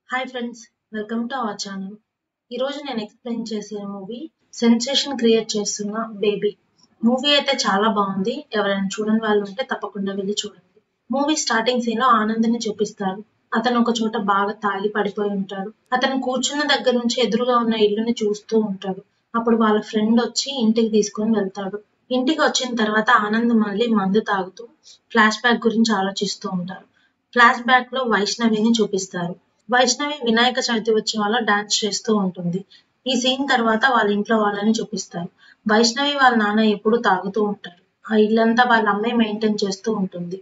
hi friends welcome to our channel ఈరోజు నేను explain చేసే మూవీ సెన్సేషన్ క్రియేట్ చేస్తున్న బేబీ మూవీ అయితే చాలా బాగుంది ఎవరైనా చూడని వాళ్ళు ఉంటే తప్పకుండా వెళ్ళి చూడండి మూవీ స్టార్టింగ్ సీన్ లో ఆనందని చూపిస్తారు అతను ఒక చోట బాగా తాగి పడిపోయి ఉంటాడు అతను కూర్చున్న దగ్గర నుంచి ఎదురుగా ఉన్న ఇల్లుని చూస్తూ ఉంటాడు అప్పుడు వాళ్ళ ఫ్రెండ్ వచ్చి ఇంటికి తీసుకొని వెళ్తాడు ఇంటికి వచ్చిన తర్వాత ఆనంద్ మళ్ళీ మందు తాగుతూ ఫ్లాష్ బ్యాక్ గురించి ఆలోచిస్తూ ఉంటారు ఫ్లాష్ బ్యాక్ లో వైష్ణవిని చూపిస్తారు వైష్ణవి వినాయక చవితి ఉత్సవాల్లో డాన్స్ చేస్తూ ఉంటుంది ఈ సీన్ తర్వాత వాళ్ళ ఇంట్లో వాళ్ళని చూపిస్తారు వైష్ణవి వాళ్ళ నాన్న ఎప్పుడు తాగుతూ ఉంటారు ఆ ఇల్లంతా వాళ్ళ అమ్మాయి మెయింటైన్ చేస్తూ ఉంటుంది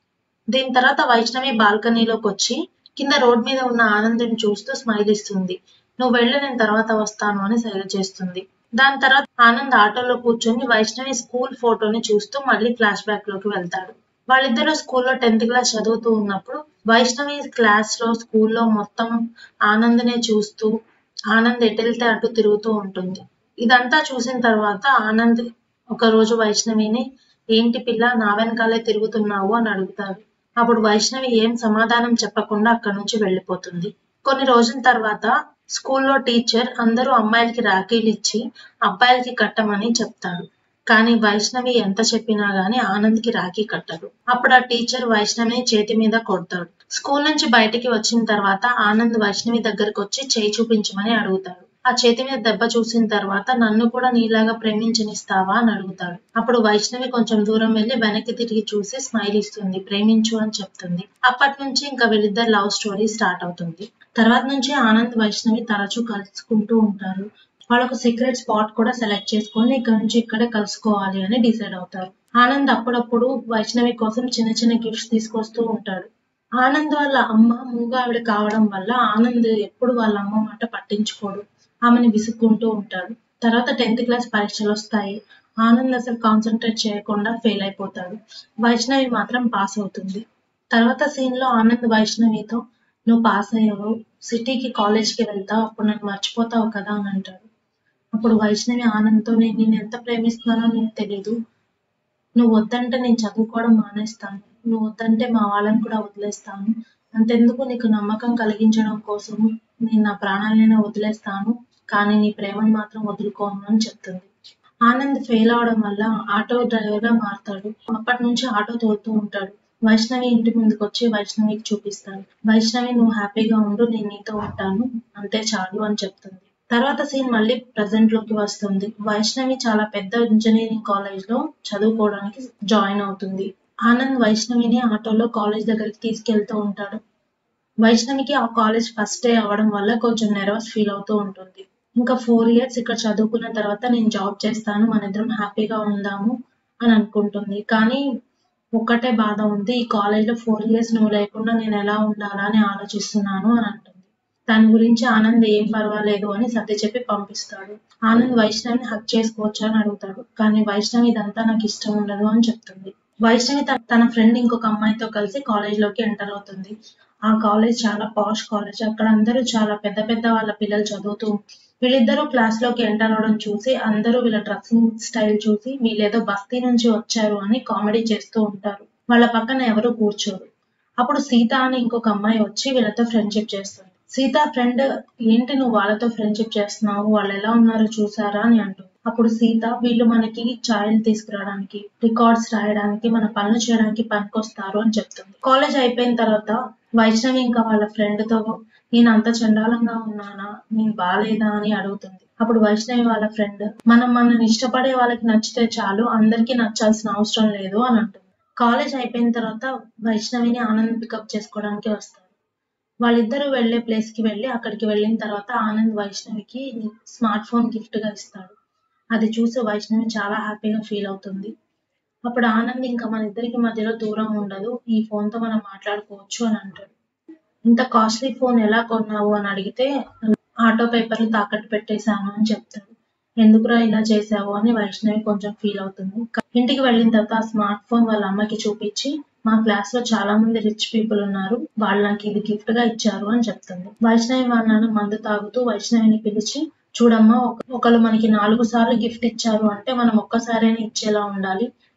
దీని తర్వాత వైష్ణవి బాల్కనీలోకి వచ్చి కింద రోడ్ మీద ఉన్న ఆనందని చూస్తూ స్మైల్ ఇస్తుంది నువ్వు వెళ్ళు నేను తర్వాత వస్తాను అని సైగ చేస్తుంది దాని తర్వాత ఆనంద్ ఆటోలో కూర్చొని వైష్ణవి స్కూల్ ఫోటోని చూస్తూ మళ్ళీ ఫ్లాష్ బ్యాక్ లోకి వెళ్తాడు వాళ్ళిద్దరూ స్కూల్లో టెన్త్ క్లాస్ చదువుతూ ఉన్నప్పుడు వైష్ణవి క్లాస్ లో స్కూల్లో మొత్తం ఆనందనే చూస్తూ ఆనంద్ ఎటు వెళ్తే అటు తిరుగుతూ ఉంటుంది ఇదంతా చూసిన తర్వాత ఆనంద్ ఒక రోజు వైష్ణవిని ఏంటి పిల్ల నా వెనకాలే తిరుగుతున్నావు అని అడుగుతారు అప్పుడు వైష్ణవి ఏం సమాధానం చెప్పకుండా అక్కడి నుంచి వెళ్ళిపోతుంది కొన్ని రోజుల తర్వాత స్కూల్లో టీచర్ అందరూ అమ్మాయిలకి రాఖీలు ఇచ్చి అబ్బాయిలకి కట్టమని చెప్తాడు కానీ వైష్ణవి ఎంత చెప్పినా గానీ ఆనంద్కి రాఖీ కట్టదు అప్పుడు ఆ టీచర్ వైష్ణవిని చేతి మీద కొడతాడు స్కూల్ నుంచి బయటికి వచ్చిన తర్వాత ఆనంద్ వైష్ణవి దగ్గరకు వచ్చి చేయి చూపించమని అడుగుతాడు ఆ చేతి మీద దెబ్బ చూసిన తర్వాత నన్ను కూడా నీలాగా ప్రేమించనిస్తావా అని అడుగుతాడు అప్పుడు వైష్ణవి కొంచెం దూరం వెళ్లి వెనక్కి తిరిగి చూసి స్మైల్ ఇస్తుంది ప్రేమించు అని చెప్తుంది అప్పటి నుంచి ఇంకా వీళ్ళిద్దరు లవ్ స్టోరీ స్టార్ట్ అవుతుంది తర్వాత నుంచి ఆనంద్ వైష్ణవి తరచూ కలుసుకుంటూ ఉంటారు వాళ్ళొక సీక్రెట్ స్పాట్ కూడా సెలెక్ట్ చేసుకొని ఇక్కడ నుంచి ఇక్కడే కలుసుకోవాలి అని డిసైడ్ అవుతారు ఆనంద్ అప్పుడప్పుడు వైష్ణవి కోసం చిన్న చిన్న గిఫ్ట్స్ తీసుకొస్తూ ఉంటాడు ఆనంద్ వాళ్ళ అమ్మ మూగావిడ కావడం వల్ల ఆనంద్ ఎప్పుడు వాళ్ళ అమ్మ మాట పట్టించుకోడు ఆమెని విసుక్కుంటూ ఉంటాడు తర్వాత టెన్త్ క్లాస్ పరీక్షలు వస్తాయి ఆనంద్ అసలు కాన్సన్ట్రేట్ చేయకుండా ఫెయిల్ అయిపోతాడు వైష్ణవి మాత్రం పాస్ అవుతుంది తర్వాత సీన్ లో ఆనంద్ వైష్ణవితో నువ్వు పాస్ అయ్యావు సిటీకి కాలేజ్కి వెళ్తావు అప్పుడు నన్ను మర్చిపోతావు కదా అని అంటాడు అప్పుడు వైష్ణవి ఆనంద్తో నేను నేను ఎంత ప్రేమిస్తున్నానో నీకు తెలీదు నువ్వు వద్దంటే నేను చదువుకోవడం మానేస్తాను నువ్వు వద్దంటే మా వాళ్ళని కూడా వదిలేస్తాను అంతెందుకు నీకు నమ్మకం కలిగించడం కోసం నేను నా ప్రాణాలైనా వదిలేస్తాను కానీ నీ ప్రేమను మాత్రం వదులుకోను అని చెప్తుంది ఆనంద్ ఫెయిల్ అవడం వల్ల ఆటో డ్రైవర్ గా మారుతాడు అప్పటి నుంచి ఆటో తోలుతూ ఉంటాడు వైష్ణవి ఇంటి ముందుకు వచ్చి వైష్ణవికి చూపిస్తాడు వైష్ణవి నువ్వు హ్యాపీగా ఉండు నేను నీతో ఉంటాను అంతే చాలు అని చెప్తుంది తర్వాత సీన్ మళ్ళీ ప్రజెంట్ లోకి వస్తుంది వైష్ణవి చాలా పెద్ద ఇంజనీరింగ్ కాలేజ్ లో చదువుకోవడానికి జాయిన్ అవుతుంది ఆనంద్ వైష్ణవిని ఆటోలో కాలేజ్ దగ్గరికి తీసుకెళ్తూ ఉంటాడు వైష్ణవికి ఆ కాలేజ్ ఫస్ట్ డే అవ్వడం వల్ల కొంచెం నెర్వస్ ఫీల్ అవుతూ ఉంటుంది ఇంకా ఫోర్ ఇయర్స్ ఇక్కడ చదువుకున్న తర్వాత నేను జాబ్ చేస్తాను మన ఇద్దరం హ్యాపీగా ఉందాము అని అనుకుంటుంది కానీ ఒక్కటే బాధ ఉంది ఈ కాలేజ్ లో ఫోర్ ఇయర్స్ నువ్వు లేకుండా నేను ఎలా ఉండాలా అని ఆలోచిస్తున్నాను అని అంటుంది దాని గురించి ఆనంద్ ఏం పర్వాలేదు అని సర్ది చెప్పి పంపిస్తాడు ఆనంద్ వైష్ణవిని హక్ చేసుకోవచ్చా అని అడుగుతాడు కానీ వైష్ణవి ఇదంతా నాకు ఇష్టం ఉండదు అని చెప్తుంది వైష్ణవి తన ఫ్రెండ్ ఇంకొక అమ్మాయితో కలిసి కాలేజ్ లోకి ఎంటర్ అవుతుంది ఆ కాలేజ్ చాలా పాష్ కాలేజ్ అక్కడ అందరూ చాలా పెద్ద పెద్ద వాళ్ళ పిల్లలు చదువుతూ వీళ్ళిద్దరూ క్లాస్ లోకి ఎంటర్ అవడం చూసి అందరూ వీళ్ళ డ్రెస్సింగ్ స్టైల్ చూసి వీళ్ళేదో బస్తీ నుంచి వచ్చారు అని కామెడీ చేస్తూ ఉంటారు వాళ్ళ పక్కన ఎవరు కూర్చోరు అప్పుడు సీత అని ఇంకొక అమ్మాయి వచ్చి వీళ్ళతో ఫ్రెండ్షిప్ చేస్తుంది సీత ఫ్రెండ్ ఏంటి నువ్వు వాళ్ళతో ఫ్రెండ్షిప్ చేస్తున్నావు వాళ్ళు ఎలా ఉన్నారో చూసారా అని అంటుంది అప్పుడు సీత వీళ్ళు మనకి ఛాయలు తీసుకురావడానికి రికార్డ్స్ రాయడానికి మన పనులు చేయడానికి పనికొస్తారు అని చెప్తుంది కాలేజ్ అయిపోయిన తర్వాత వైష్ణవి ఇంకా వాళ్ళ ఫ్రెండ్ తో నేను అంత చండాలంగా ఉన్నానా నేను బాగాలేదా అని అడుగుతుంది అప్పుడు వైష్ణవి వాళ్ళ ఫ్రెండ్ మనం మనని ఇష్టపడే వాళ్ళకి నచ్చితే చాలు అందరికీ నచ్చాల్సిన అవసరం లేదు అని అంటుంది కాలేజ్ అయిపోయిన తర్వాత వైష్ణవిని ఆనంద్ పికప్ చేసుకోవడానికి వస్తారు వాళ్ళిద్దరూ వెళ్లే ప్లేస్ కి వెళ్ళి అక్కడికి వెళ్ళిన తర్వాత ఆనంద్ వైష్ణవికి స్మార్ట్ ఫోన్ గిఫ్ట్ గా ఇస్తాడు అది చూసి వైష్ణవి చాలా హ్యాపీగా ఫీల్ అవుతుంది అప్పుడు ఆనంద్ ఇంకా మన ఇద్దరికి మధ్యలో దూరం ఉండదు ఈ ఫోన్ తో మనం మాట్లాడుకోవచ్చు అని అంటాడు ఇంత కాస్ట్లీ ఫోన్ ఎలా కొన్నావు అని అడిగితే ఆటో పేపర్లు తాకట్టు పెట్టేశాను అని చెప్తాడు ఎందుకురా ఇలా చేసావు అని వైష్ణవి కొంచెం ఫీల్ అవుతుంది ఇంటికి వెళ్ళిన తర్వాత ఆ స్మార్ట్ ఫోన్ వాళ్ళ అమ్మకి చూపించి మా క్లాస్ లో చాలా మంది రిచ్ పీపుల్ ఉన్నారు వాళ్ళు నాకు ఇది గిఫ్ట్ గా ఇచ్చారు అని చెప్తుంది వైష్ణవి వాళ్ళ నాన్న మందు తాగుతూ వైష్ణవిని పిలిచి చూడమ్మా ఒకళ్ళు మనకి నాలుగు సార్లు గిఫ్ట్ ఇచ్చారు అంటే మనం ఒక్కసారైనా ఇచ్చేలా ఉండాలి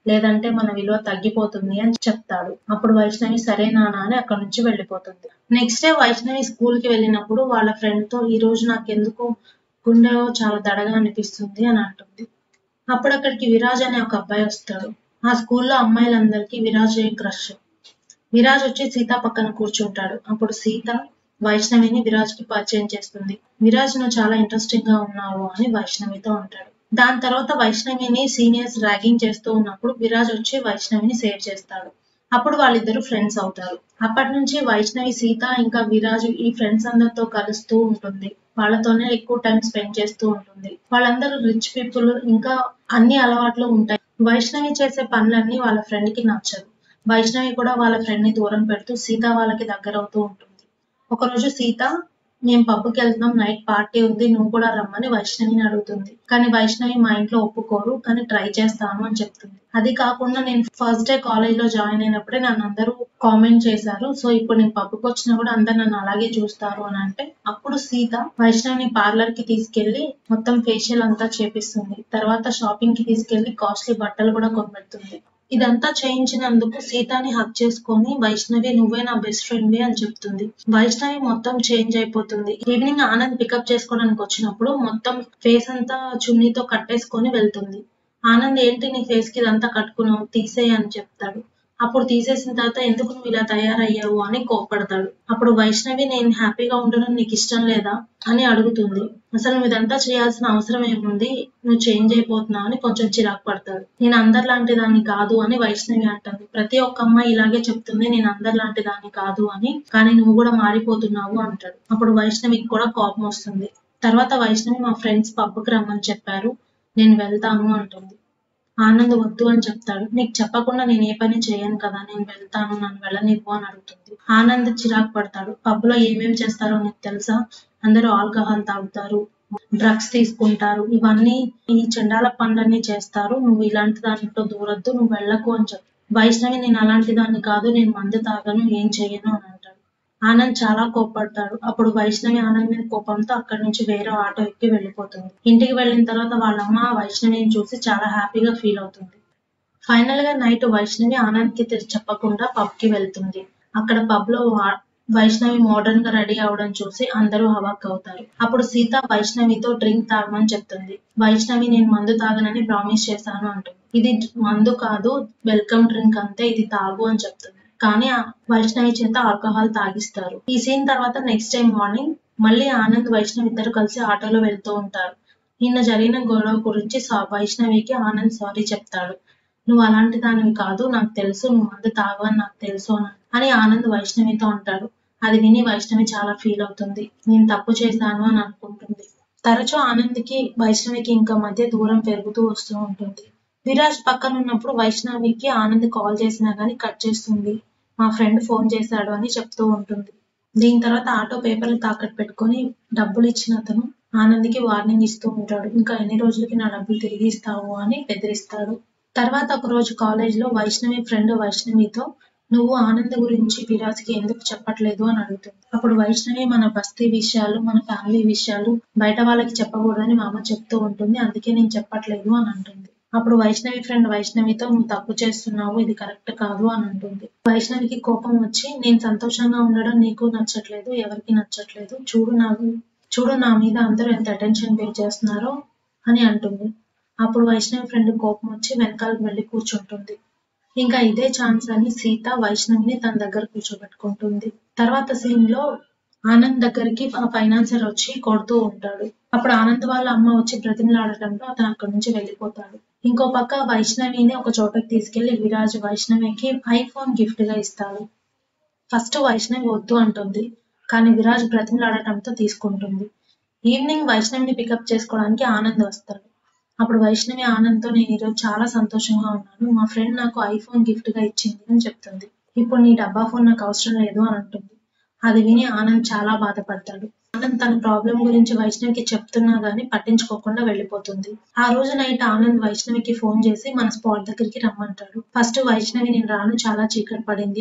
లేదంటే మన విలువ తగ్గిపోతుంది అని చెప్తాడు అప్పుడు వైష్ణవి సరే నాన్న అని అక్కడ నుంచి వెళ్ళిపోతుంది నెక్స్ట్ డే వైష్ణవి స్కూల్ కి వెళ్ళినప్పుడు వాళ్ళ ఫ్రెండ్ తో ఈ రోజు నాకు ఎందుకు గుండెలో చాలా దడగా అనిపిస్తుంది అని అంటుంది అప్పుడు అక్కడికి విరాజ్ అనే ఒక అబ్బాయి వస్తాడు ఆ స్కూల్లో అమ్మాయిలందరికీ విరాజ్ క్రష్ విరాజ్ వచ్చి సీత పక్కన కూర్చుంటాడు అప్పుడు సీత వైష్ణవిని విరాజ్ కి పరిచయం చేస్తుంది విరాజ్ నువ్వు చాలా ఇంట్రెస్టింగ్ గా ఉన్నావు అని వైష్ణవితో అంటాడు దాని తర్వాత వైష్ణవిని సీనియర్స్ ర్యాగింగ్ చేస్తూ ఉన్నప్పుడు విరాజ్ వచ్చి వైష్ణవిని సేవ్ చేస్తాడు అప్పుడు వాళ్ళిద్దరు ఫ్రెండ్స్ అవుతారు అప్పటి నుంచి వైష్ణవి సీత ఇంకా విరాజు ఈ ఫ్రెండ్స్ అందరితో కలుస్తూ ఉంటుంది వాళ్ళతోనే ఎక్కువ టైం స్పెండ్ చేస్తూ ఉంటుంది వాళ్ళందరూ రిచ్ పీపుల్ ఇంకా అన్ని అలవాట్లు ఉంటాయి వైష్ణవి చేసే పనులన్నీ వాళ్ళ ఫ్రెండ్ కి నచ్చదు వైష్ణవి కూడా వాళ్ళ ఫ్రెండ్ ని దూరం పెడుతూ సీత వాళ్ళకి దగ్గర అవుతూ ఉంటుంది ఒకరోజు సీత మేము పబ్కి వెళ్తున్నాం నైట్ పార్టీ ఉంది నువ్వు కూడా రమ్మని వైష్ణవిని అడుగుతుంది కానీ వైష్ణవి మా ఇంట్లో ఒప్పుకోరు కానీ ట్రై చేస్తాను అని చెప్తుంది అది కాకుండా నేను ఫస్ట్ డే కాలేజ్ లో జాయిన్ అయినప్పుడే నన్ను అందరూ కామెంట్ చేశారు సో ఇప్పుడు నేను పబ్కి వచ్చినా కూడా అందరు నన్ను అలాగే చూస్తారు అని అంటే అప్పుడు సీత వైష్ణవిని పార్లర్ కి తీసుకెళ్లి మొత్తం ఫేషియల్ అంతా చేపిస్తుంది తర్వాత షాపింగ్ కి తీసుకెళ్లి కాస్ట్లీ బట్టలు కూడా కొనిపెడుతుంది ఇదంతా చేయించినందుకు సీతాని హక్ చేసుకొని వైష్ణవి నువ్వే నా బెస్ట్ ఫ్రెండ్ అని చెప్తుంది వైష్ణవి మొత్తం చేంజ్ అయిపోతుంది ఈవినింగ్ ఆనంద్ పికప్ చేసుకోవడానికి వచ్చినప్పుడు మొత్తం ఫేస్ అంతా చున్నీతో కట్టేసుకొని వెళ్తుంది ఆనంద్ ఏంటి నీ ఫేస్ కి ఇదంతా కట్టుకున్నావు తీసేయి అని చెప్తాడు అప్పుడు తీసేసిన తర్వాత ఎందుకు నువ్వు ఇలా తయారయ్యావు అని కోప్పడతాడు అప్పుడు వైష్ణవి నేను హ్యాపీగా ఉండడం నీకు ఇష్టం లేదా అని అడుగుతుంది అసలు నువ్వు ఇదంతా చేయాల్సిన అవసరం ఏముంది నువ్వు చేంజ్ అయిపోతున్నావు అని కొంచెం చిరాకు పడతాడు నేను అందరిలాంటి దాన్ని కాదు అని వైష్ణవి అంటుంది ప్రతి ఒక్క అమ్మాయి ఇలాగే చెప్తుంది నేను అందరిలాంటి దాన్ని కాదు అని కానీ నువ్వు కూడా మారిపోతున్నావు అంటాడు అప్పుడు వైష్ణవికి కూడా కోపం వస్తుంది తర్వాత వైష్ణవి మా ఫ్రెండ్స్ పబ్కి రమ్మని చెప్పారు నేను వెళ్తాను అంటుంది ఆనంద్ వద్దు అని చెప్తాడు నీకు చెప్పకుండా నేను ఏ పని చేయను కదా నేను వెళ్తాను నన్ను వెళ్ళనివ్వు అని అడుగుతుంది ఆనంద్ చిరాకు పడతాడు పబ్ లో ఏమేం చేస్తారో నీకు తెలుసా అందరూ ఆల్కహాల్ తాగుతారు డ్రగ్స్ తీసుకుంటారు ఇవన్నీ ఈ చండాల పనులన్నీ చేస్తారు నువ్వు ఇలాంటి దాంట్లో దూరద్దు నువ్వు వెళ్ళకు అని చెప్పు వైష్ణవి నేను అలాంటి దాన్ని కాదు నేను మందు తాగను ఏం చెయ్యను అని అంటాడు ఆనంద్ చాలా కోప్పడతాడు అప్పుడు వైష్ణవి ఆనంద్ మీద కోపంతో అక్కడి నుంచి వేరే ఆటో ఎక్కి వెళ్ళిపోతుంది ఇంటికి వెళ్ళిన తర్వాత వాళ్ళ అమ్మ వైష్ణవిని చూసి చాలా హ్యాపీగా ఫీల్ అవుతుంది ఫైనల్ గా నైట్ వైష్ణవి ఆనంద్ కి తెరి చెప్పకుండా పబ్ కి వెళ్తుంది అక్కడ పబ్ లో వా- వైష్ణవి మోడర్న్ గా రెడీ అవడం చూసి అందరూ హవాక్ అవుతారు అప్పుడు సీత వైష్ణవితో డ్రింక్ తాగమని చెప్తుంది వైష్ణవి నేను మందు తాగనని ప్రామిస్ చేశాను అంటుంది ఇది మందు కాదు వెల్కమ్ డ్రింక్ అంతే ఇది తాగు అని చెప్తుంది కానీ ఆ వైష్ణవి చేత ఆల్కహాల్ తాగిస్తారు ఈ సీన్ తర్వాత నెక్స్ట్ డే మార్నింగ్ మళ్ళీ ఆనంద్ వైష్ణవి ఇద్దరు కలిసి ఆటోలో వెళ్తూ ఉంటారు నిన్న జరిగిన గొడవ గురించి సా- వైష్ణవికి ఆనంద్ సారీ చెప్తాడు నువ్వు అలాంటి దానివి కాదు నాకు తెలుసు నువ్వు మందు తాగవని నాకు తెలుసు అని అని ఆనంద్ వైష్ణవితో అంటాడు అది విని వైష్ణవి చాలా ఫీల్ అవుతుంది నేను తప్పు చేశాను అని అనుకుంటుంది తరచూ ఆనంద్కి వైష్ణవికి ఇంకా మధ్య దూరం పెరుగుతూ వస్తూ ఉంటుంది విరాజ్ పక్కన ఉన్నప్పుడు వైష్ణవికి ఆనంద్ కాల్ చేసినా గానీ కట్ చేస్తుంది మా ఫ్రెండ్ ఫోన్ చేశాడు అని చెప్తూ ఉంటుంది దీని తర్వాత ఆటో పేపర్లు తాకట్టు పెట్టుకొని డబ్బులు ఇచ్చిన అతను ఆనంద్కి వార్నింగ్ ఇస్తూ ఉంటాడు ఇంకా ఎన్ని రోజులకి నా డబ్బులు తిరిగి ఇస్తావు అని బెదిరిస్తాడు తర్వాత ఒక రోజు కాలేజ్ లో వైష్ణవి ఫ్రెండ్ వైష్ణవితో నువ్వు ఆనంద్ గురించి విరాజ్కి ఎందుకు చెప్పట్లేదు అని అడుగుతుంది అప్పుడు వైష్ణవి మన బస్తీ విషయాలు మన ఫ్యామిలీ విషయాలు బయట వాళ్ళకి చెప్పకూడదని మా అమ్మ చెప్తూ ఉంటుంది అందుకే నేను చెప్పట్లేదు అని అంటుంది అప్పుడు వైష్ణవి ఫ్రెండ్ వైష్ణవితో నువ్వు తప్పు చేస్తున్నావు ఇది కరెక్ట్ కాదు అని అంటుంది వైష్ణవికి కోపం వచ్చి నేను సంతోషంగా ఉండడం నీకు నచ్చట్లేదు ఎవరికి నచ్చట్లేదు చూడు నాకు చూడు నా మీద అందరూ ఎంత అటెన్షన్ పే చేస్తున్నారో అని అంటుంది అప్పుడు వైష్ణవి ఫ్రెండ్ కోపం వచ్చి వెనకాలకు వెళ్ళి కూర్చుంటుంది ఇంకా ఇదే ఛాన్స్ అని సీత వైష్ణవిని తన దగ్గర కూర్చోబెట్టుకుంటుంది తర్వాత సీన్ లో ఆనంద్ దగ్గరికి ఆ ఫైనాన్సర్ వచ్చి కొడుతూ ఉంటాడు అప్పుడు ఆనంద్ వాళ్ళ అమ్మ వచ్చి బ్రతిమలాడటంతో అతను అక్కడి నుంచి వెళ్ళిపోతాడు ఇంకో పక్క వైష్ణవిని ఒక చోటకి తీసుకెళ్లి విరాజ్ వైష్ణవికి ఐఫోన్ గిఫ్ట్ గా ఇస్తాడు ఫస్ట్ వైష్ణవి వద్దు అంటుంది కానీ విరాజ్ బ్రతిమలాడటంతో తీసుకుంటుంది ఈవినింగ్ వైష్ణవిని పికప్ చేసుకోవడానికి ఆనంద్ వస్తాడు అప్పుడు వైష్ణవి ఆనంద్తో నేను ఈరోజు చాలా సంతోషంగా ఉన్నాను మా ఫ్రెండ్ నాకు ఐఫోన్ గిఫ్ట్ గా ఇచ్చింది అని చెప్తుంది ఇప్పుడు నీ డబ్బా ఫోన్ నాకు అవసరం లేదు అని అంటుంది అది విని ఆనంద్ చాలా బాధపడతాడు ఆనంద్ తన ప్రాబ్లం గురించి వైష్ణవికి చెప్తున్నా గానీ పట్టించుకోకుండా వెళ్ళిపోతుంది ఆ రోజు నైట్ ఆనంద్ వైష్ణవికి ఫోన్ చేసి మన స్పాట్ దగ్గరికి రమ్మంటాడు ఫస్ట్ వైష్ణవి నేను రాను చాలా చీకటి పడింది అంటుంది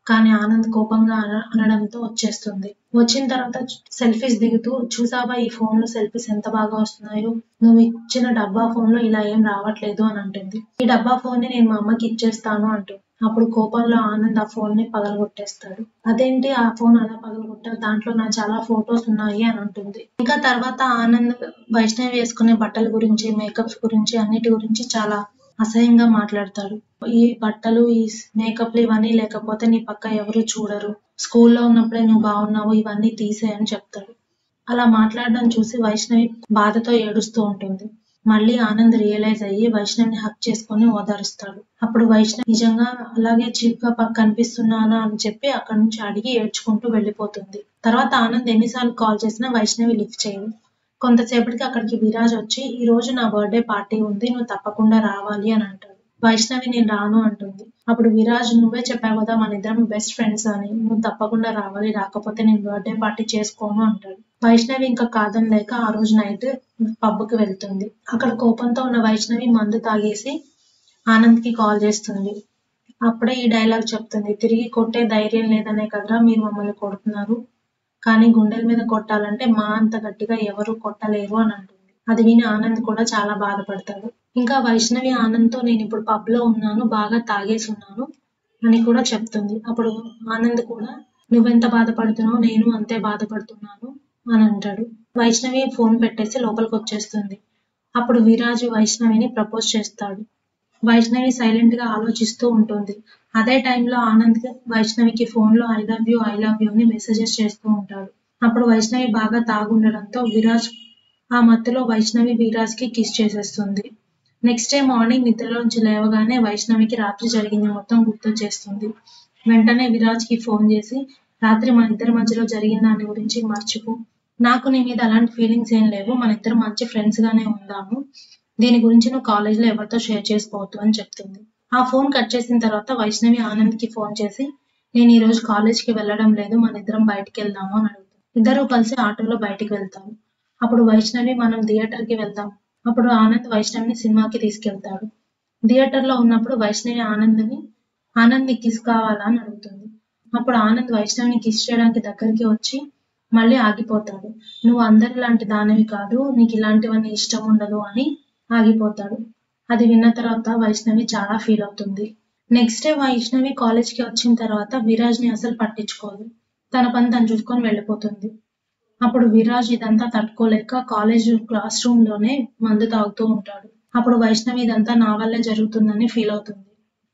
కానీ ఆనంద్ కోపంగా అన- అనడంతో వచ్చేస్తుంది వచ్చిన తర్వాత సెల్ఫీస్ దిగుతూ చూసావా ఈ ఫోన్ లో సెల్ఫీస్ ఎంత బాగా వస్తున్నాయో నువ్వు ఇచ్చిన డబ్బా ఫోన్ లో ఇలా ఏం రావట్లేదు అని అంటుంది ఈ డబ్బా ఫోన్ ని నేను మా అమ్మకి ఇచ్చేస్తాను అంటుంది అప్పుడు కోపంలో ఆనంద్ ఆ ఫోన్ ని పగలగొట్టేస్తాడు అదేంటి ఆ ఫోన్ అలా పగలగొట్టావు దాంట్లో నా చాలా ఫొటోస్ ఉన్నాయి అని అంటుంది ఇంకా తర్వాత ఆనంద్ వైష్ణవి వేసుకునే బట్టల గురించి మేకప్స్ గురించి అన్నిటి గురించి చాలా అసహ్యంగా మాట్లాడతాడు ఈ బట్టలు ఈ మేకప్లు ఇవన్నీ లేకపోతే నీ పక్క ఎవరు చూడరు స్కూల్లో ఉన్నప్పుడే నువ్వు బాగున్నావు ఇవన్నీ తీసేయని చెప్తాడు అలా మాట్లాడడం చూసి వైష్ణవి బాధతో ఏడుస్తూ ఉంటుంది మళ్ళీ ఆనంద్ రియలైజ్ అయ్యి వైష్ణవిని హక్ చేసుకొని ఓదారుస్తాడు అప్పుడు వైష్ణవి నిజంగా అలాగే చీప్ గా పక్క కనిపిస్తున్నానా అని చెప్పి అక్కడి నుంచి అడిగి ఏడ్చుకుంటూ వెళ్ళిపోతుంది తర్వాత ఆనంద్ ఎన్నిసార్లు కాల్ చేసినా వైష్ణవి లిఫ్ట్ చేయదు కొంతసేపటికి అక్కడికి విరాజ్ వచ్చి ఈ రోజు నా బర్త్డే పార్టీ ఉంది నువ్వు తప్పకుండా రావాలి అని అంటాడు వైష్ణవి నేను రాను అంటుంది అప్పుడు విరాజ్ నువ్వే చెప్పావు కదా మన ఇద్దరం బెస్ట్ ఫ్రెండ్స్ అని నువ్వు తప్పకుండా రావాలి రాకపోతే నేను బర్త్డే పార్టీ చేసుకోను అంటాడు వైష్ణవి ఇంకా కాదని లేక ఆ రోజు నైట్ పబ్కి వెళ్తుంది అక్కడ కోపంతో ఉన్న వైష్ణవి మందు తాగేసి ఆనంద్ కి కాల్ చేస్తుంది అప్పుడే ఈ డైలాగ్ చెప్తుంది తిరిగి కొట్టే ధైర్యం లేదనే కదరా మీరు మమ్మల్ని కొడుతున్నారు కానీ గుండెల మీద కొట్టాలంటే మా అంత గట్టిగా ఎవరు కొట్టలేరు అని అంటుంది అది విని ఆనంద్ కూడా చాలా బాధపడతాడు ఇంకా వైష్ణవి ఆనంద్తో నేను ఇప్పుడు పబ్ లో ఉన్నాను బాగా తాగేసి ఉన్నాను అని కూడా చెప్తుంది అప్పుడు ఆనంద్ కూడా నువ్వెంత బాధపడుతున్నావు నేను అంతే బాధపడుతున్నాను అని అంటాడు వైష్ణవి ఫోన్ పెట్టేసి లోపలికి వచ్చేస్తుంది అప్పుడు విరాజు వైష్ణవిని ప్రపోజ్ చేస్తాడు వైష్ణవి సైలెంట్ గా ఆలోచిస్తూ ఉంటుంది అదే టైంలో ఆనంద్ వైష్ణవికి ఫోన్ లో I love you I love you అని మెసేజెస్ చేస్తూ ఉంటాడు అప్పుడు వైష్ణవి బాగా తాగుండడంతో విరాజ్ ఆ మత్తులో వైష్ణవి విరాజ్ కి కిస్ చేసేస్తుంది నెక్స్ట్ డే మార్నింగ్ నిద్రలోంచి లేవగానే వైష్ణవికి రాత్రి జరిగింది మొత్తం గుర్తు చేస్తుంది వెంటనే విరాజ్ కి ఫోన్ చేసి రాత్రి మన ఇద్దరి మధ్యలో జరిగిన దాని గురించి మర్చిపో నాకు నీ మీద అలాంటి ఫీలింగ్స్ ఏం లేవు మన ఇద్దరు మంచి ఫ్రెండ్స్ గానే ఉందాము దీని గురించి నువ్వు కాలేజ్ లో ఎవరితో షేర్ చేసుకోవద్దు అని చెప్తుంది ఆ ఫోన్ కట్ చేసిన తర్వాత వైష్ణవి ఆనంద్ కి ఫోన్ చేసి నేను ఈ రోజు కాలేజ్ కి వెళ్ళడం లేదు మన ఇద్దరం బయటికి వెళ్దాము అని అడుగుతుంది ఇద్దరు కలిసి ఆటోలో బయటికి వెళ్తాము అప్పుడు వైష్ణవి మనం థియేటర్ కి వెళ్దాం అప్పుడు ఆనంద్ వైష్ణవిని సినిమాకి తీసుకెళ్తాడు థియేటర్ లో ఉన్నప్పుడు వైష్ణవి ఆనంద్ని ఆనంద్ కిస్ కావాలా అని అడుగుతుంది అప్పుడు ఆనంద్ వైష్ణవిని కిస్ చేయడానికి దగ్గరికి వచ్చి మళ్ళీ ఆగిపోతాడు నువ్వు అందరి లాంటి దానివి కాదు నీకు ఇలాంటివన్నీ ఇష్టం ఉండదు అని ఆగిపోతాడు అది విన్న తర్వాత వైష్ణవి చాలా ఫీల్ అవుతుంది నెక్స్ట్ డే వైష్ణవి కాలేజ్ కి వచ్చిన తర్వాత విరాజ్ ని అసలు పట్టించుకోదు తన పని తను చూసుకొని వెళ్ళిపోతుంది అప్పుడు విరాజ్ ఇదంతా తట్టుకోలేక కాలేజ్ క్లాస్ రూమ్ లోనే మందు తాగుతూ ఉంటాడు అప్పుడు వైష్ణవి ఇదంతా నా వల్లే జరుగుతుందని ఫీల్ అవుతుంది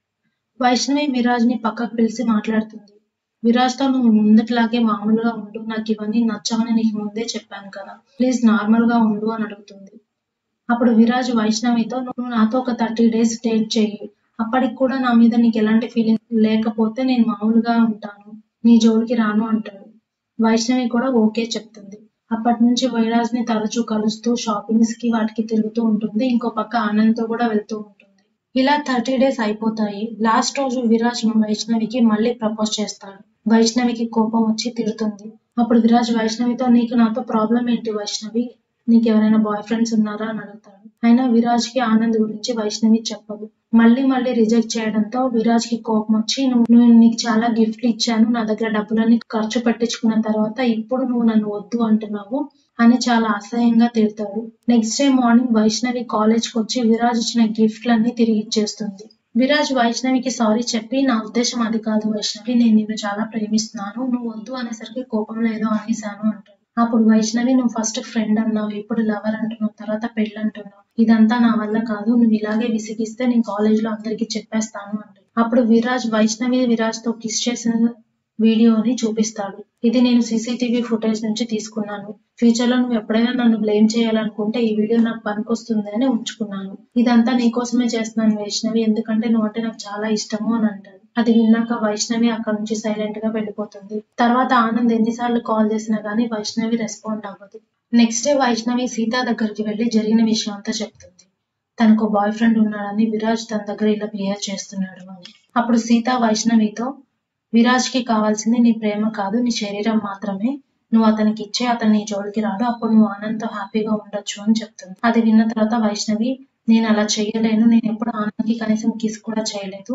వైష్ణవి విరాజ్ ని పక్కకు పిలిచి మాట్లాడుతుంది విరాజ్ తో నువ్వు ముందట్లాగే మామూలుగా ఉండు నాకు ఇవన్నీ నచ్చవని నీకు ముందే చెప్పాను కదా ప్లీజ్ నార్మల్ గా ఉండు అని అడుగుతుంది అప్పుడు విరాజ్ వైష్ణవితో నువ్వు నాతో ఒక థర్టీ డేస్ డేట్ చెయ్యి అప్పటికి కూడా నా మీద నీకు ఎలాంటి ఫీలింగ్ లేకపోతే నేను మామూలుగా ఉంటాను నీ జోలికి రాను అంటాడు వైష్ణవి కూడా ఓకే చెప్తుంది అప్పటి నుంచి వైరాజ్ ని తరచూ కలుస్తూ షాపింగ్స్ కి వాటికి తిరుగుతూ ఉంటుంది ఇంకో పక్క ఆనంద్ తో కూడా వెళ్తూ ఉంటుంది ఇలా థర్టీ డేస్ అయిపోతాయి లాస్ట్ రోజు విరాజ్ వైష్ణవికి మళ్ళీ ప్రపోజ్ చేస్తాడు వైష్ణవికి కోపం వచ్చి తిడుతుంది అప్పుడు విరాజ్ వైష్ణవితో నీకు నాతో ప్రాబ్లం ఏంటి వైష్ణవి నీకు ఎవరైనా బాయ్ ఫ్రెండ్స్ ఉన్నారా అని అడుగుతాడు అయినా విరాజ్ కి ఆనంద్ గురించి వైష్ణవి చెప్పదు మళ్ళీ మళ్ళీ రిజెక్ట్ చేయడంతో విరాజ్ కి కోపం వచ్చి నువ్వు నేను నీకు చాలా గిఫ్ట్లు ఇచ్చాను నా దగ్గర డబ్బులన్నీ ఖర్చు పెట్టించుకున్న తర్వాత ఇప్పుడు నువ్వు నన్ను వద్దు అంటున్నావు అని చాలా అసహ్యంగా తిడతాడు next day morning Vaishnavi college కి వచ్చి విరాజ్ ఇచ్చిన గిఫ్ట్లన్నీ తిరిగి ఇచ్చేస్తుంది విరాజ్ వైష్ణవికి సారీ చెప్పి నా ఉద్దేశం అది కాదు వైష్ణవి నేను నిన్ను చాలా ప్రేమిస్తున్నాను నువ్వు వద్దు అనేసరికి కోపంలో ఏదో అనేసాను అంటాడు అప్పుడు వైష్ణవి నువ్వు ఫస్ట్ ఫ్రెండ్ అన్నావు ఇప్పుడు లవర్ అంటున్నావు తర్వాత పెళ్ళి అంటున్నావు ఇదంతా నా వల్ల కాదు నువ్వు ఇలాగే విసిగిస్తే నేను కాలేజ్ లో అందరికీ చెప్పేస్తాను అంటాడు అప్పుడు విరాజ్ వైష్ణవి విరాజ్ తో కిస్ చేసిన వీడియోని చూపిస్తాడు ఇది నేను సీసీటీవీ ఫుటేజ్ నుంచి తీసుకున్నాను ఫ్యూచర్ లో నువ్వు ఎప్పుడైనా నన్ను బ్లేమ్ చేయాలనుకుంటే ఈ వీడియో నాకు పనికొస్తుంది అని ఉంచుకున్నాను ఇదంతా నీకోసమే చేస్తున్నాను వైష్ణవి ఎందుకంటే నువ్వు అంటే నాకు చాలా ఇష్టము అని అంటాడు అది విన్నాక వైష్ణవి అక్కడ నుంచి సైలెంట్ గా వెళ్ళిపోతుంది తర్వాత ఆనంద్ ఎన్నిసార్లు కాల్ చేసినా గానీ వైష్ణవి రెస్పాండ్ అవ్వదు నెక్స్ట్ డే వైష్ణవి సీత దగ్గరికి వెళ్లి జరిగిన విషయం అంతా చెప్తుంది తనకు బాయ్ ఫ్రెండ్ ఉన్నాడని విరాజ్ తన దగ్గర ఇలా బిహేవ్ చేస్తున్నాడు అని అప్పుడు సీత వైష్ణవితో విరాజ్ కి కావాల్సింది నీ ప్రేమ కాదు నీ శరీరం మాత్రమే నువ్వు అతనికి ఇచ్చే అతను నీ జోలికి రాడు అప్పుడు నువ్వు ఆనంద్తో హ్యాపీగా ఉండొచ్చు అని చెప్తుంది అది విన్న తర్వాత వైష్ణవి నేను అలా చేయలేను నేను ఎప్పుడు ఆనంద్కి కనీసం కిస్ కూడా చేయలేదు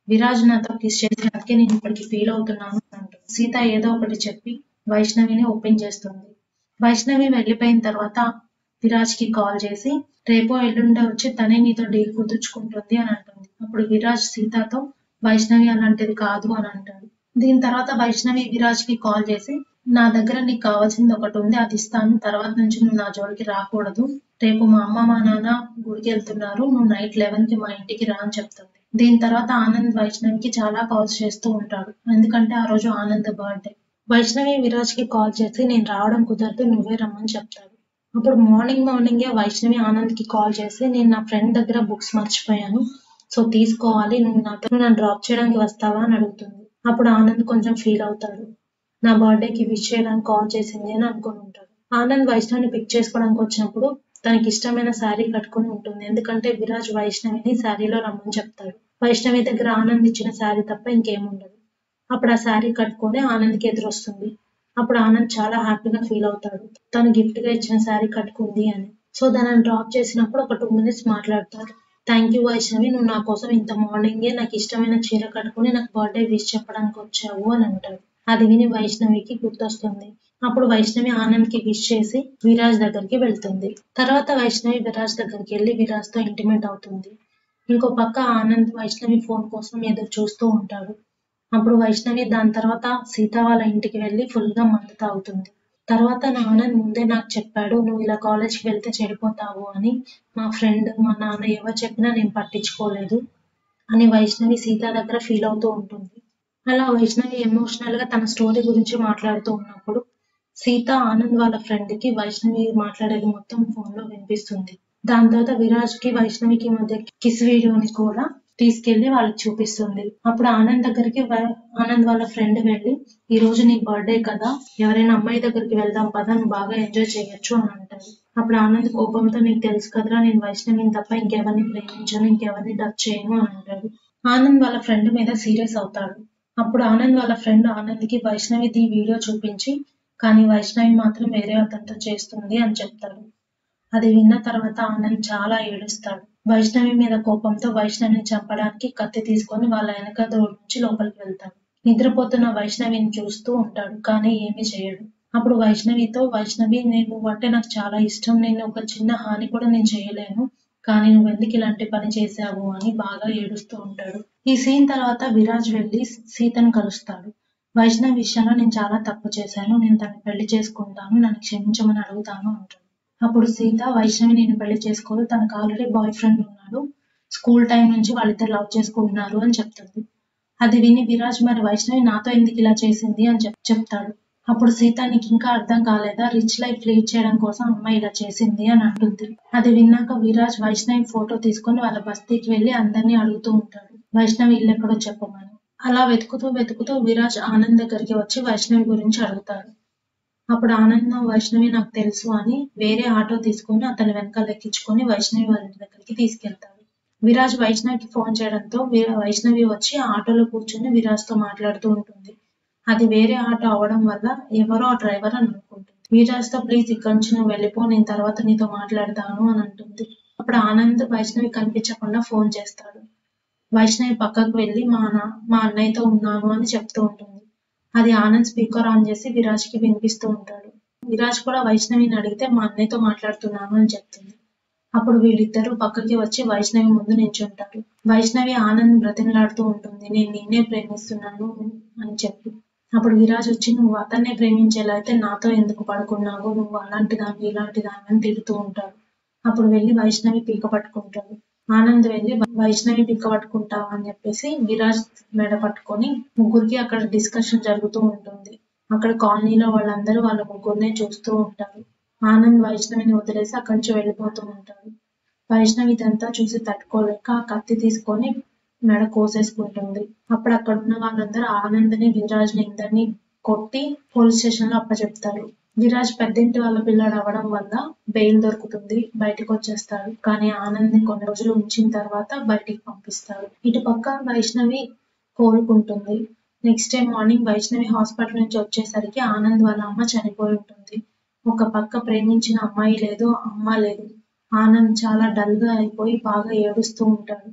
విరాజ్ నాతో కిస్ చేసినందుకే నేను ఇప్పటికి ఫీల్ అవుతున్నాను అంటుంది సీత ఏదో ఒకటి చెప్పి వైష్ణవిని ఓపెన్ చేస్తుంది వైష్ణవి వెళ్ళిపోయిన తర్వాత విరాజ్ కి కాల్ చేసి రేపో ఎల్లుండే వచ్చి తనే నీతో డీల్ కుదుర్చుకుంటుంది అని అంటుంది అప్పుడు విరాజ్ సీతతో వైష్ణవి అలాంటిది కాదు అని అంటాడు దీని తర్వాత వైష్ణవి విరాజ్ కి కాల్ చేసి నా దగ్గర నీకు కావాల్సింది ఒకటి ఉంది అది ఇస్తాను తర్వాత నుంచి నువ్వు నా జోలికి రాకూడదు రేపు మా అమ్మ మా నాన్న గుడికి వెళ్తున్నారు నువ్వు నైట్ లెవెన్ కి మా ఇంటికి రా అని చెప్తుంది దీని తర్వాత ఆనంద్ వైష్ణవికి చాలా కాల్స్ చేస్తూ ఉంటాడు ఎందుకంటే ఆ రోజు ఆనంద్ బర్త్డే వైష్ణవి విరాజ్ కి కాల్ చేసి నేను రావడం కుదరదు నువ్వే రమ్మని చెప్తాడు అప్పుడు మార్నింగ్ మార్నింగే వైష్ణవి ఆనంద్ కి కాల్ చేసి నేను నా ఫ్రెండ్ దగ్గర బుక్స్ మర్చిపోయాను సో తీసుకోవాలి నువ్వు నాతో నువ్వు నన్ను డ్రాప్ చేయడానికి వస్తావా అని అడుగుతుంది అప్పుడు ఆనంద్ కొంచెం ఫీల్ అవుతాడు నా బర్త్డేకి విష్ చేయడానికి కాల్ చేసింది అని అనుకుని ఉంటాడు ఆనంద్ వైష్ణవిని పిక్ చేసుకోవడానికి వచ్చినప్పుడు తనకి ఇష్టమైన శారీ కట్టుకొని ఉంటుంది ఎందుకంటే విరాజ్ వైష్ణవిని శారీలో రమ్మని చెప్తాడు వైష్ణవి దగ్గర ఆనంద్ ఇచ్చిన శారీ తప్ప ఇంకేముండదు అప్పుడు ఆ శారీ కట్టుకొని ఆనంద్కి ఎదురొస్తుంది అప్పుడు ఆనంద్ చాలా హ్యాపీగా ఫీల్ అవుతాడు తను గిఫ్ట్ గా ఇచ్చిన శారీ కట్టుకుంది అని సో దానిని డ్రాప్ చేసినప్పుడు ఒక టూ మినిట్స్ మాట్లాడతారు థ్యాంక్ యూ వైష్ణవి నువ్వు నా కోసం ఇంత మార్నింగే నాకు ఇష్టమైన చీర కట్టుకుని నాకు బర్త్డే విష్ చెప్పడానికి వచ్చావు అని అంటాడు అది విని వైష్ణవికి గుర్తొస్తుంది అప్పుడు వైష్ణవి ఆనంద్ కి విష్ చేసి విరాజ్ దగ్గరికి వెళ్తుంది తర్వాత వైష్ణవి విరాజ్ దగ్గరికి వెళ్ళి విరాజ్ తో ఇంటిమేట్ అవుతుంది ఇంకో పక్క ఆనంద్ వైష్ణవి ఫోన్ కోసం ఎదురు చూస్తూ ఉంటాడు అప్పుడు వైష్ణవి దాని తర్వాత సీత వాళ్ళ ఇంటికి వెళ్ళి ఫుల్ గా మందు తాగుతుంది తర్వాత నా ఆనంద్ ముందే నాకు చెప్పాడు నువ్వు ఇలా కాలేజ్కి వెళ్తే చెడిపోతావు అని మా ఫ్రెండ్ మా నాన్న ఎవరు చెప్పినా నేను పట్టించుకోలేదు అని వైష్ణవి సీత దగ్గర ఫీల్ అవుతూ ఉంటుంది అలా వైష్ణవి ఎమోషనల్ గా తన స్టోరీ గురించి మాట్లాడుతూ ఉన్నప్పుడు సీత ఆనంద్ వాళ్ళ ఫ్రెండ్ కి వైష్ణవి మాట్లాడేది మొత్తం ఫోన్ లో వినిపిస్తుంది దాని తర్వాత విరాజ్ కి వైష్ణవికి మధ్య కిస్ వీడియోని కూడా తీసుకెళ్లి వాళ్ళకి చూపిస్తుంది అప్పుడు ఆనంద్ దగ్గరికి వై- ఆనంద్ వాళ్ళ ఫ్రెండ్ వెళ్ళి ఈ రోజు నీ బర్త్డే కదా ఎవరైనా అమ్మాయి దగ్గరికి వెళ్దాం పదా నువ్వు బాగా ఎంజాయ్ చేయొచ్చు అని అంటాడు అప్పుడు ఆనంద్ కోపంతో నీకు తెలుసు కదరా నేను వైష్ణవిని తప్ప ఇంకెవరిని ప్రేమించను ఇంకెవరిని టచ్ చేయను అని అంటాడు ఆనంద్ వాళ్ళ ఫ్రెండ్ మీద సీరియస్ అవుతాడు అప్పుడు ఆనంద్ వాళ్ళ ఫ్రెండ్ ఆనంద్ కి వైష్ణవిది వీడియో చూపించి కానీ వైష్ణవి మాత్రం వేరే అతనితో చేస్తుంది అని చెప్తాడు అది విన్న తర్వాత ఆనంద్ చాలా ఏడుస్తాడు వైష్ణవి మీద కోపంతో వైష్ణవిని చంపడానికి కత్తి తీసుకొని వాళ్ళ వెనక రోడ్ నుంచి లోపలికి వెళ్తాడు నిద్రపోతున్న వైష్ణవిని చూస్తూ ఉంటాడు కానీ ఏమీ చేయడు అప్పుడు వైష్ణవితో వైష్ణవి నేను నువ్వంటే నాకు చాలా ఇష్టం నేను ఒక చిన్న హాని కూడా నేను చేయలేను కానీ నువ్వు ఎందుకు ఇలాంటి పని చేశావు అని బాగా ఏడుస్తూ ఉంటాడు ఈ సీన్ తర్వాత విరాజ్ వెళ్లి సీతను కలుస్తాడు వైష్ణవి విషయంలో నేను చాలా తప్పు చేశాను నేను తనని పెళ్లి చేసుకుంటాను నన్ను క్షమించమని అడుగుతాను అంటాడు అప్పుడు సీత వైష్ణవి నేను పెళ్లి చేసుకోదు తనకు ఆల్రెడీ బాయ్ ఫ్రెండ్ ఉన్నాడు స్కూల్ టైం నుంచి వాళ్ళిద్దరు లవ్ చేసుకుంటున్నారు అని చెప్తుంది అది విని విరాజ్ మరి వైష్ణవి నాతో ఎందుకు ఇలా చేసింది అని చెప్ చెప్తాడు అప్పుడు సీత నీకు ఇంకా అర్థం కాలేదా రిచ్ లైఫ్ లీడ్ చేయడం కోసం అమ్మాయి ఇలా చేసింది అని అంటుంది అది విన్నాక విరాజ్ వైష్ణవి ఫోటో తీసుకొని వాళ్ళ బస్తీకి వెళ్ళి అందరినీ అడుగుతూ ఉంటాడు వైష్ణవి ఇల్లు ఎక్కడో చెప్పమని అలా వెతుకుతూ వెతుకుతూ విరాజ్ ఆనంద్ దగ్గరికి వచ్చి వైష్ణవి గురించి అడుగుతాడు అప్పుడు ఆనంద్ వైష్ణవి నాకు తెలుసు అని వేరే ఆటో తీసుకొని అతని వెనకాల ఎక్కించుకొని వైష్ణవి వాళ్ళ ఇంటి దగ్గరికి తీసుకెళ్తాడు విరాజ్ వైష్ణవికి ఫోన్ చేయడంతో వీ- వైష్ణవి వచ్చి ఆ ఆటోలో కూర్చొని విరాజ్ తో మాట్లాడుతూ ఉంటుంది అది వేరే ఆటో అవడం వల్ల ఎవరో ఆ డ్రైవర్ అని అనుకుంటుంది విరాజ్ తో ప్లీజ్ ఇక్కడి నుంచి నువ్వు వెళ్ళిపో నేను తర్వాత నీతో మాట్లాడతాను అని అంటుంది అప్పుడు ఆనంద్ వైష్ణవి కనిపించకుండా ఫోన్ చేస్తాడు వైష్ణవి పక్కకు వెళ్ళి మా నా మా అన్నయ్యతో ఉన్నాను అని చెప్తూ ఉంటుంది అది ఆనంద్ స్పీకర్ ఆన్ చేసి విరాజ్ కి వినిపిస్తూ ఉంటాడు విరాజ్ కూడా వైష్ణవిని అడిగితే మా అన్నయ్యతో మాట్లాడుతున్నాను అని చెప్తుంది అప్పుడు వీళ్ళిద్దరూ పక్కకి వచ్చి వైష్ణవి ముందు నించుంటారు వైష్ణవి ఆనంద్ బ్రతిమలాడుతూ ఉంటుంది నేను నిన్నే ప్రేమిస్తున్నాను అని చెప్పి అప్పుడు విరాజ్ వచ్చి నువ్వు అతన్నే ప్రేమించేలా అయితే నాతో ఎందుకు పడుకున్నావు నువ్వు అలాంటి దాన్ని ఇలాంటి దాన్ని అని తిడుతూ ఉంటాడు అప్పుడు వెళ్ళి వైష్ణవి పీక పట్టుకుంటాడు ఆనంద్ వెళ్ళి వైష్ణవి పిక్క పట్టుకుంటావా అని చెప్పేసి విరాజ్ మెడ పట్టుకొని ముగ్గురికి అక్కడ డిస్కషన్ జరుగుతూ ఉంటుంది అక్కడ కాలనీలో వాళ్ళందరూ వాళ్ళ ముగ్గురినే చూస్తూ ఉంటారు ఆనంద్ వైష్ణవిని వదిలేసి అక్కడి నుంచి వెళ్ళిపోతూ ఉంటాడు వైష్ణవి ఇదంతా చూసి తట్టుకోలేక ఆ కత్తి తీసుకొని మెడ కోసేసుకుంటుంది అప్పుడు అక్కడ ఉన్న వాళ్ళందరూ ఆనంద్ని విరాజ్ని ఇద్దరిని కొట్టి పోలీస్ స్టేషన్ లో అప్పచెప్తారు విరాజ్ పెద్దింటి వాళ్ళ పిల్లాడు అవ్వడం వల్ల బెయిల్ దొరుకుతుంది బయటకు వచ్చేస్తాడు కానీ ఆనంద్ ని కొన్ని రోజులు ఉంచిన తర్వాత బయటికి పంపిస్తారు ఇటు పక్క వైష్ణవి కోలుకుంటుంది next day morning Vaishnavi hospital నుంచి వచ్చేసరికి ఆనంద్ వాళ్ళ అమ్మ చనిపోయి ఉంటుంది ఒక పక్క ప్రేమించిన అమ్మాయి లేదు అమ్మ లేదు ఆనంద్ చాలా డల్ గా అయిపోయి బాగా ఏడుస్తూ ఉంటాడు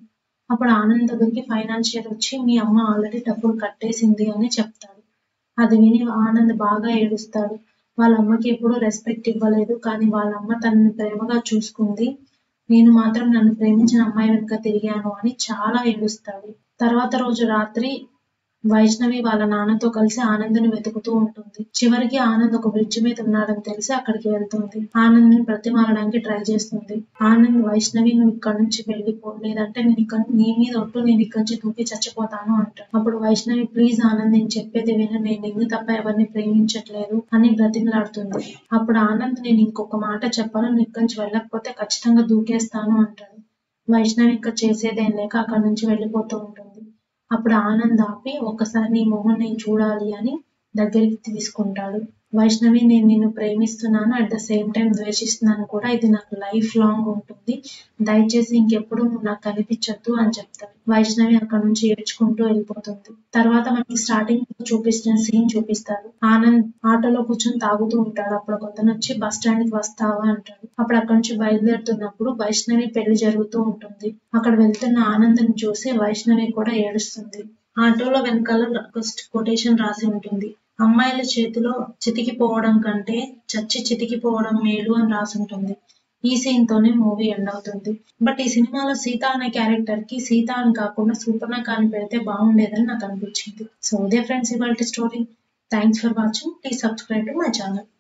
అప్పుడు ఆనంద్ దగ్గరికి ఫైనాన్షియర్ వచ్చి మీ అమ్మ ఆల్రెడీ డబ్బులు కట్టేసింది అని చెప్తాడు అది విని ఆనంద్ బాగా ఏడుస్తాడు వాళ్ళ అమ్మకి ఎప్పుడూ రెస్పెక్ట్ ఇవ్వలేదు కానీ వాళ్ళ అమ్మ తనని ప్రేమగా చూసుకుంది నేను మాత్రం నన్ను ప్రేమించిన అమ్మాయి వెనుక తిరిగాను అని చాలా ఏడుస్తాడు తర్వాత రోజు రాత్రి వైష్ణవి వాళ్ళ నాన్నతో కలిసి ఆనంద్ని వెతుకుతూ ఉంటుంది చివరికి ఆనంద్ ఒక బ్రిడ్జ్ మీద ఉన్నాడని తెలిసి అక్కడికి వెళ్తుంది ఆనంద్ ని బ్రతిమాలడానికి ట్రై చేస్తుంది ఆనంద్ వైష్ణవి నువ్వు ఇక్కడ నుంచి వెళ్ళిపో లేదంటే నేను ఇక్కడ నీ మీద ఒట్టు నేను ఇక్కడ నుంచి దూకి చచ్చిపోతాను అంటాడు అప్పుడు వైష్ణవి ప్లీజ్ ఆనంద్ నేను చెప్పేది విను నేను నిన్ను తప్ప ఎవరిని ప్రేమించట్లేదు అని బ్రతిమలాడుతుంది అప్పుడు ఆనంద్ నేను ఇంకొక మాట చెప్పాను నువ్వు ఇక్కడి నుంచి వెళ్ళకపోతే ఖచ్చితంగా దూకేస్తాను అంటాడు వైష్ణవి ఇంకా చేసేదేం లేక అక్కడి నుంచి వెళ్ళిపోతూ ఉంటుంది అప్పుడు ఆనంద్ ఆపి ఒక్కసారి నీ మొహం నేను చూడాలి అని దగ్గరికి తీసుకుంటాడు వైష్ణవి నేను నిన్ను ప్రేమిస్తున్నాను అట్ ద సేమ్ టైం ద్వేషిస్తున్నాను కూడా ఇది నాకు లైఫ్ లాంగ్ ఉంటుంది దయచేసి ఇంకెప్పుడు నువ్వు నాకు కనిపించొద్దు అని చెప్తాడు వైష్ణవి అక్కడ నుంచి ఏడ్చుకుంటూ వెళ్ళిపోతుంది తర్వాత మనకి స్టార్టింగ్ చూపించిన సీన్ చూపిస్తారు ఆనంద్ ఆటోలో కూర్చొని తాగుతూ ఉంటాడు అప్పుడు ఒకతను వచ్చి బస్ స్టాండ్ కి వస్తావా అంటాడు అప్పుడు అక్కడ నుంచి బయలుదేరుతున్నప్పుడు వైష్ణవి పెళ్లి జరుగుతూ ఉంటుంది అక్కడ వెళ్తున్న ఆనంద్ని చూసి వైష్ణవి కూడా ఏడుస్తుంది ఆటోలో వెనకాల కొటేషన్ రాసి ఉంటుంది అమ్మాయిల చేతిలో చితికిపోవడం కంటే చచ్చి చితికిపోవడం మేలు అని రాసి ఉంటుంది ఈ సీన్ తోనే మూవీ ఎండ్ అవుతుంది బట్ ఈ సినిమాలో సీత అనే క్యారెక్టర్ కి సీత అని కాకుండా సూపర్నక అని పెడితే బాగుండేదని నాకు అనిపించింది సో ఇదే ఫ్రెండ్స్ ఇవాళ story thanks for watching please subscribe to my channel